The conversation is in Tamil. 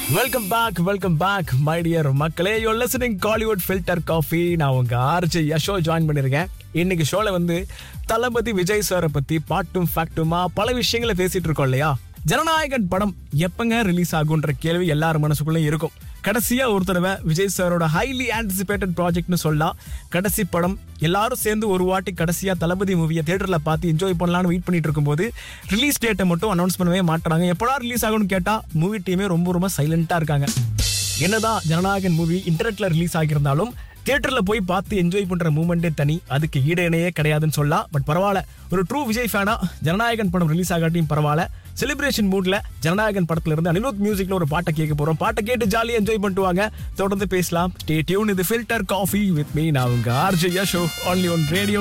welcome back welcome back my dear மக்களே you listening Kollywood filter coffee நான் உங்க ஆர்ஜி யஷோ ஜாயின் பண்ணிருக்கேன் இன்னைக்கு ஷோல வந்து தளபதி விஜய் சாரை பத்தி பாட்டும் ஃபேக்ட்டுமா பல விஷயங்களை பேசிட்டு இருக்கோம் இல்லையா ஜனநாயகன் படம் எப்பங்க ரிலீஸ் ஆகுன்ற கேள்வி எல்லார் மனசுக்குள்ளயும் இருக்கும் கடைசியா ஒரு தடவை விஜய் சாரோட ஹைலி ஆன்டிசிபேட்டட் ப்ராஜெக்ட்னு சொல்லலாம் கடைசி படம் எல்லாரும் சேர்ந்து ஒரு வாட்டி கடைசியா தளபதி மூவியை தியேட்டர்ல பார்த்து என்ஜாய் பண்ணலாம்னு வெயிட் பண்ணிட்டு இருக்கும்போது ரிலீஸ் டேட்டை மட்டும் அனௌன்ஸ் பண்ணவே மாட்டாங்க எப்படா ரிலீஸ் ஆகும்னு கேட்டா மூவி டீமே ரொம்ப ரொம்ப சைலண்டா இருக்காங்க என்னதான் ஜனநாயகன் மூவி இன்டர்நெட்ல ரிலீஸ் ஆகியிருந்தாலும் தியேட்டர்ல போய் பார்த்து என்ஜாய் பண்ற மூமெண்டே தனி அதுக்கு ஈடு இணையே கிடையாதுன்னு சொல்லலாம் பட் பரவாயில்ல ஒரு ட்ரூ விஜய் ஃபேனா ஜனநாயகன் படம் ரிலீஸ் ஆகாட்டியும் பரவாயில்ல செலிப்ரேஷன் மூட்ல ஜனநாயகன் படத்துல இருந்து அனிருத் மியூசிக்ல ஒரு பாட்டை கேட்க போறோம் பாட்டை கேட்டு ஜாலியா என்ஜாய் பண்ணிட்டு வாங்க தொடர்ந்து பேசலாம் ஸ்டே டியூன் இது ஃபில்டர் காஃபி வித் மீ நான் உங்க RJ show only one radio